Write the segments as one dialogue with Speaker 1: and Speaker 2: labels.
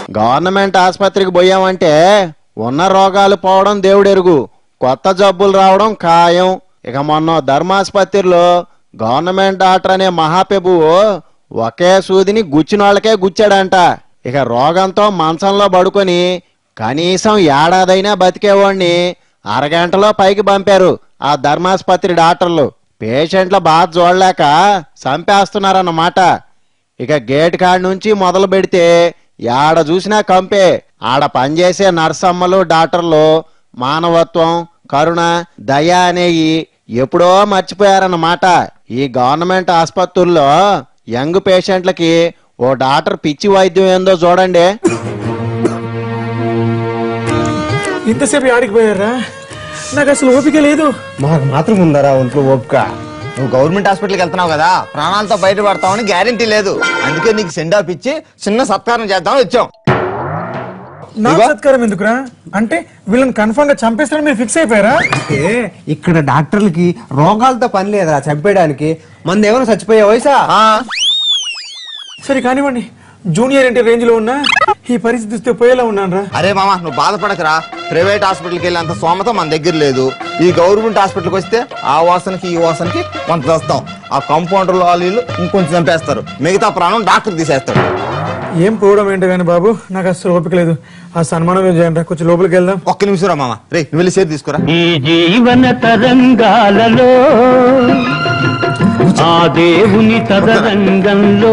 Speaker 1: Government ఆసుపత్రికి పోయామంటే ఉన్న రోగాలు పోవడం దేవుడెరుగు కొత్త జబ్బులు రావడం ఖాయం ఇక మొన్న ధర్మాసుపత్రిలో గవర్నమెంట్ డాక్టర్ అనే మహాపెబువు ఒకే సూదిని గుచ్చినోళ్ళకే గుచ్చాడంట ఇక రోగంతో మంచంలో పడుకొని కనీసం ఏడాదైనా బతికేవాడిని అరగంటలో పైకి పంపారు ఆ ధర్మాసుపత్రి డాక్టర్లు పేషెంట్ల బాధ చూడలేక చంపేస్తున్నారన్నమాట ఇక గేట్ కాడ నుంచి మొదలు పెడితే యాడ చూసినా కంపే ఆడ పనిచేసే నర్సమ్మలు డాక్టర్లు మానవత్వం కరుణ దయ అనేవి ఎప్పుడో మర్చిపోయారన్నమాట ఈ గవర్నమెంట్ ఆసుపత్రుల్లో యంగ్ పేషెంట్లకి ఓ డాక్టర్ పిచ్చి వైద్యం ఏందో చూడండి
Speaker 2: ఇంతసేపు ఆడికి పోయారా నాకు అసలు ఓపిక లేదు
Speaker 3: మాకు మాత్రం ఉందరా ఒంట్లో ఓపిక నువ్వు గవర్నమెంట్ హాస్పిటల్కి వెళ్తున్నావు కదా ప్రాణాలతో బయటపడతావని గ్యారంటీ లేదు అందుకే నీకు సెండ్ ఆఫ్ ఇచ్చి చిన్న సత్కారం చేద్దామని వచ్చాం
Speaker 2: నా
Speaker 3: ఇదిగో.
Speaker 2: సత్కారం ఎందుకురా అంటే వీళ్ళని కన్ఫర్మ్ గా చంపేస్తారని మీరు ఫిక్స్ అయిపోయారా
Speaker 4: అంటే ఇక్కడ డాక్టర్లకి రోగాలతో పని లేదురా చంపేయడానికి మంది ఏమైనా చచ్చిపోయే వయసా
Speaker 3: ఆ,
Speaker 2: సరే కానివ్వండి జూనియర్ అంటే రేంజ్ లో ఉన్నా ఈ పరిస్థితి చూస్తే పోయేలా ఉన్నాను రా
Speaker 3: అరే మామ నువ్వు బాధపడకరా ప్రైవేట్ హాస్పిటల్కి వెళ్ళేంత స్తోమత మన దగ్గర లేదు ఈ గవర్నమెంట్ హాస్పిటల్కి వస్తే ఆ వాసనకి ఈ వాసనకి కొంత వస్తాం ఆ కంపౌండర్ వాళ్ళు ఇంకొంచెం చంపేస్తారు మిగతా ప్రాణం డాక్టర్ తీసేస్తాడు
Speaker 2: ఏం పోవడం ఏంటో కానీ బాబు నాకు అసలు ఓపిక లేదు ఆ సన్మానం ఏం చేయండి రా కొంచెం లోపలికి వెళ్దాం
Speaker 3: ఒక్క నిమిషం రా మామ రే నువ్వు వెళ్ళి చేతి తీసుకురా
Speaker 5: ఈ జీవన తరంగాలలో ఆ దేవుని తదరంగంలో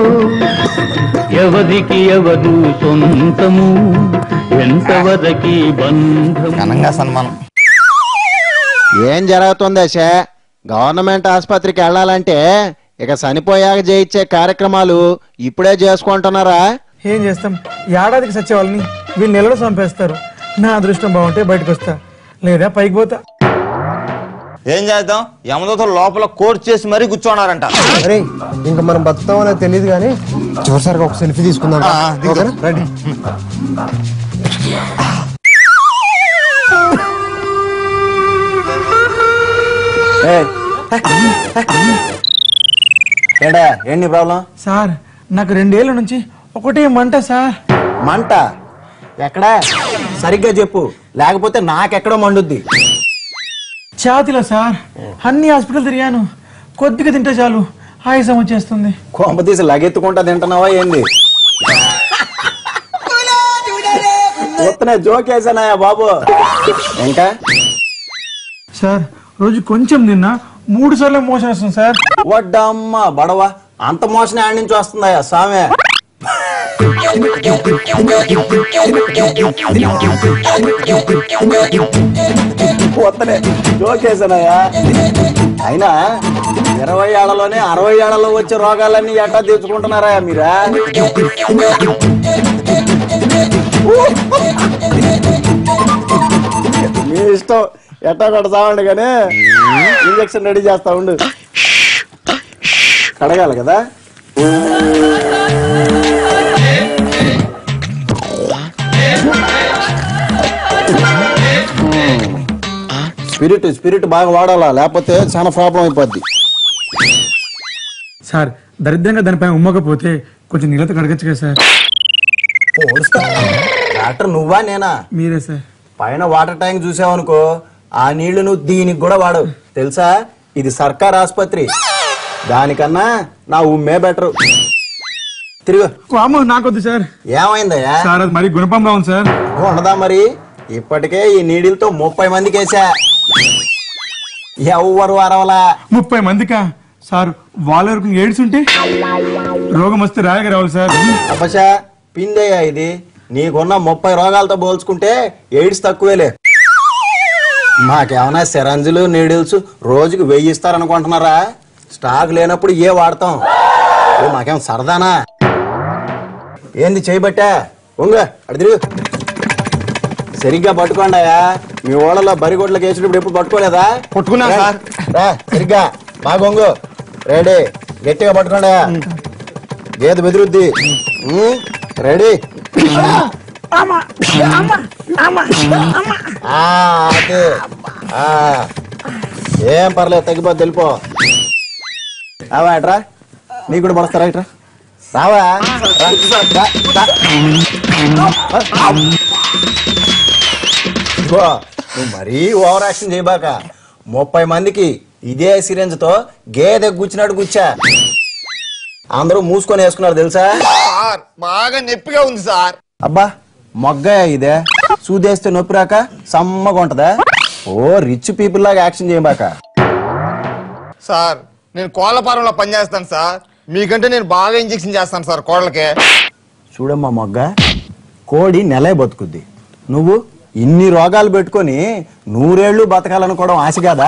Speaker 5: ఎవరికి ఎవరు సొంతము ఎంతవరకి బంధము
Speaker 3: ఘనంగా సన్మానం
Speaker 1: ఏం జరుగుతుంది శే గవర్నమెంట్ ఆసుపత్రికి వెళ్ళాలంటే ఇక చనిపోయాక చేయించే కార్యక్రమాలు ఇప్పుడే చేసుకుంటున్నారా
Speaker 2: ఏం చేస్తాం ఏడాదికి సచ్చే వాళ్ళని వీళ్ళు నెలలో చంపేస్తారు నా అదృష్టం బాగుంటే బయటకు వస్తా లేదా పైకి పోతా
Speaker 3: ఏం చేద్దాం యమదూత లోపల కోర్టు చేసి మరీ కూర్చోన్నారంట
Speaker 4: అరే ఇంకా మనం బతుకుతామో నాకు తెలియదు కానీ చివరిసారిగా ఒక సెల్ఫీ తీసుకుందాం
Speaker 3: ఆ, ఆ, దిగు.
Speaker 4: ఓకేనా? రండి
Speaker 1: ఏడా ఏంటి ప్రాబ్లం
Speaker 2: సార్ నాకు రెండేళ్ల నుంచి ఒకటే మంట సార్
Speaker 1: మంట ఎక్కడా సరిగ్గా చెప్పు లేకపోతే నాకెక్కడో మండుద్ది
Speaker 2: ఛాతిలో సార్ అన్ని హాస్పిటల్ తిరిగాను కొద్దిగా తింటే చాలు ఆయాసం వచ్చేస్తుంది
Speaker 1: కొంప తీసి లగెత్తుకుంటా తింటున్నావా ఏంది ఉత్తనే జోకేసానాయా బాబు ఇంకా
Speaker 2: సార్ రోజు కొంచెం తిన్నా మూడు సార్లు మోషన్ వస్తుంది సార్
Speaker 1: వడ్డమ్మ బడవ అంత మోసం ఆడి నుంచి వస్తుందయ్యా సామె వత్తనే జోకేసానయ్యా అయినా ఇరవై ఏళ్లలోనే అరవై ఏళ్లలో వచ్చే రోగాలన్నీ ఎట్టా తెచ్చుకుంటున్నారా మీరా మీ ఇష్టం ఎట్టా కొడతామండి కానీ ఇంజక్షన్ రెడీ చేస్తా ఉండు కడగాలి కదా స్పిరిట్ స్పిరిట్ బాగా వాడాలా లేకపోతే చాలా ప్రాబ్లం అయిపోద్ది
Speaker 2: సార్ దరిద్రంగా దానిపైన ఉమ్మకపోతే కొంచెం నీళ్ళతో కడగచ్చు కదా సార్
Speaker 1: డాక్టర్ నువ్వా నేనా
Speaker 2: మీరే సార్
Speaker 1: పైన వాటర్ ట్యాంక్ చూసావనుకో ఆ నీళ్లు నువ్వు దీనికి కూడా వాడవు తెలుసా ఇది సర్కార్ ఆసుపత్రి దానికన్నా నా ఉమ్మే బెటర్ తిరుగు
Speaker 2: అమ్మో నాకొద్దు సార్
Speaker 1: ఏమైందయ్యా
Speaker 2: సార్ అది మరి గుణపంగా ఉంది సార్
Speaker 1: ఉండదా మరి ఇప్పటికే ఈ నీడిలతో ముప్పై మందికి వేసా ఎవ్వరు అరవలా
Speaker 2: ముప్పై మందికా సార్ వాళ్ళ వరకు ఎయిడ్స్ ఉంటే రోగం వస్తే రాయగా రావాలి సార్
Speaker 1: అపశా పిందయ్యా ఇది నీకున్న ముప్పై రోగాలతో పోల్చుకుంటే ఎయిడ్స్ తక్కువేలే మాకేమైనా సిరంజులు నీడిల్స్ రోజుకి వెయ్యి ఇస్తారనుకుంటున్నారా స్టాక్ లేనప్పుడు ఏ వాడతాం ఓ మాకేం సరదానా ఏంది చేయబట్టా ఉంగ అడి తిరుగు సరిగ్గా పట్టుకోండాయా మీ ఓళ్ళలో బరిగొడ్లకు వేసినప్పుడు ఎప్పుడు పట్టుకోలేదా
Speaker 3: పట్టుకున్నాం
Speaker 1: రా,
Speaker 3: సార్.
Speaker 1: రా సరిగ్గా బాగా ఒంగు రెడీ గట్టిగా పట్టుకోండా గేదె బెదిరుద్ది ఉమ్, రెడీ ఆ, అదే. ఆ. ఏం పర్లేదు తగ్గిపోద్ది వెళ్ళిపో అవా ఎట్రా నీకు కూడా పడతారా ఇట్రా రావా రా, రా, రా. ఇదిగో, నువ్వు మరీ ఓవర్ యాక్షన్ చేయబాక ముప్పై మందికి ఇదే సిరెంజ్ తో గేదె గుచ్చినట్టు గుచ్చా అందరూ మూసుకొని వేసుకున్నారు తెలుసా
Speaker 3: సార్ బాగా నొప్పిగా ఉంది సార్
Speaker 1: అబ్బా మొగ్గయా ఇదే సూదేస్తే నొప్పి రాక సమ్మగా ఉంటదా ఓ రిచ్ పీపుల్ లాగా యాక్షన్ చేయబాక
Speaker 3: సార్ నేను కోళ్ల ఫారంలో పనిచేస్తాను సార్ మీకంటే నేను బాగా ఇంజెక్షన్ చేస్తాను సార్ కోళ్ళకి
Speaker 1: చూడమ్మా మొగ్గ కోడి నెలే బతుకుద్ది నువ్వు ఇన్ని రోగాలు పెట్టుకొని నూరేళ్లు బతకాలనుకోవడం ఆశ కాదా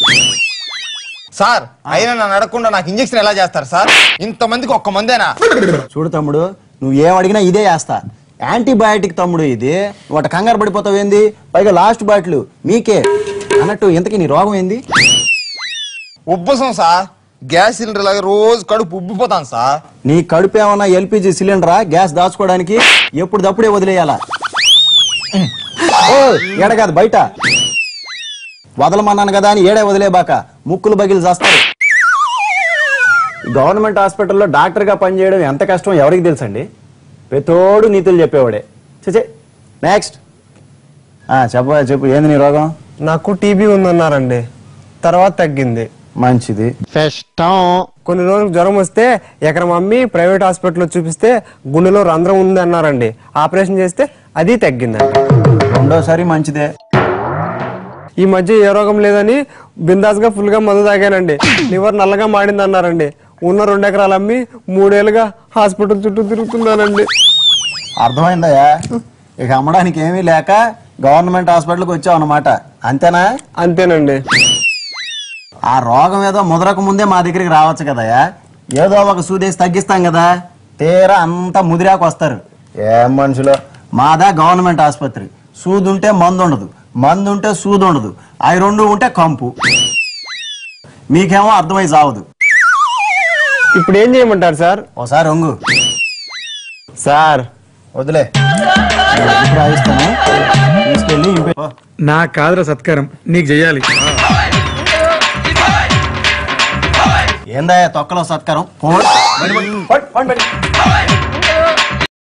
Speaker 3: సార్ అయినా నన్ను అడగకుండా నాకు ఇంజెక్షన్ ఎలా చేస్తారు సార్ ఇంతమందికి ఒక్క మందేనా
Speaker 1: చూడు తమ్ముడు నువ్వు ఏం అడిగినా ఇదే చేస్తా యాంటీబయాటిక్ తమ్ముడు ఇది వాటి కంగారు పడిపోతావు ఏంది పైగా లాస్ట్ బాటిల్ మీకే అన్నట్టు ఇంతకీ నీ రోగం ఏంది
Speaker 3: ఉబ్బసం సార్ గ్యాస్ సిలిండర్ లాగా రోజు కడుపు ఉబ్బిపోతాను సార్
Speaker 1: నీ కడుపు ఏమన్నా ఎల్పిజి సిలిండరా గ్యాస్ దాచుకోవడానికి ఎప్పుడు దప్పుడే వదిలేయాలా ఓ ఏడ కాదు బయట వదలమన్నాను కదా అని ఏడే వదిలేబాక ముక్కులు బగిలి చేస్తారు గవర్నమెంట్ హాస్పిటల్లో డాక్టర్గా పనిచేయడం ఎంత కష్టం ఎవరికి తెలుసండి ప్రతోడు నీతులు చెప్పేవాడే చచ్చే నెక్స్ట్ చెప్ప చెప్పు ఏంది నీ రోగం
Speaker 4: నాకు టీబీ ఉందన్నారండి తర్వాత తగ్గింది
Speaker 1: మంచిది కష్టం
Speaker 4: కొన్ని రోజులు జ్వరం వస్తే ఎకరం అమ్మి ప్రైవేట్ హాస్పిటల్లో చూపిస్తే గుండెలో రంధ్రం ఉంది అన్నారండి ఆపరేషన్ చేస్తే అది తగ్గిందండి
Speaker 1: రెండోసారి మంచిదే
Speaker 4: ఈ మధ్య ఏ రోగం లేదని బిందాస్ గా ఫుల్ గా మందు తాగానండి లివర్ నల్లగా మాడింది అన్నారండి ఉన్న రెండు ఎకరాలు అమ్మి మూడేళ్లుగా హాస్పిటల్ చుట్టూ తిరుగుతున్నానండి
Speaker 1: అర్థమైందయ్యా ఇక అమ్మడానికి ఏమీ లేక గవర్నమెంట్ హాస్పిటల్కి వచ్చావు అన్నమాట అంతేనా
Speaker 4: అంతేనండి
Speaker 1: ఆ రోగం ఏదో ముదరక ముందే మా దగ్గరికి రావచ్చు కదయ్యా ఏదో ఒక సూదేసి తగ్గిస్తాం కదా తీరా అంతా ముదిరాక వస్తారు ఏం మనుషులు మాదా గవర్నమెంట్ ఆసుపత్రి సూది ఉంటే మందు ఉండదు మందు ఉంటే సూది ఉండదు అవి రెండు ఉంటే కంపు మీకేమో అర్థమై సావదు
Speaker 4: ఇప్పుడు ఏం చేయమంటారు సార్
Speaker 1: ఒకసారి ఒంగు
Speaker 4: సార్
Speaker 1: వదిలే ఇప్పుడు రాయిస్తాను తీసుకెళ్ళి ఇంపే- ఓ.
Speaker 2: నా కాదురా సత్కారం నీకు చెయ్యాలి
Speaker 1: ఏందయ్యా తొక్కలో సత్కారం పోండి. పడి, పడి, పడి, పడి.